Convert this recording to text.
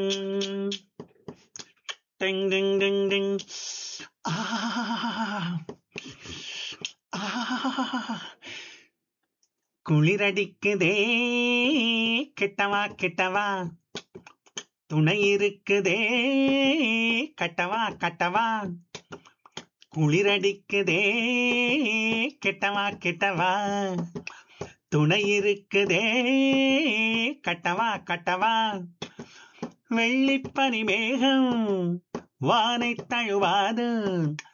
டிங் டிங் டிங் டிங் ஆ ஆ குளிரடிக்குதே கெட்டவா கெட்டவா துணை இருக்குதே கட்டவா கட்டவா குளிரடிக்குதே கெட்டவா கெட்டவா துணை இருக்குதே கட்டவா கட்டவா வெள்ளிப்பனி மேகம் வானை தழுவாது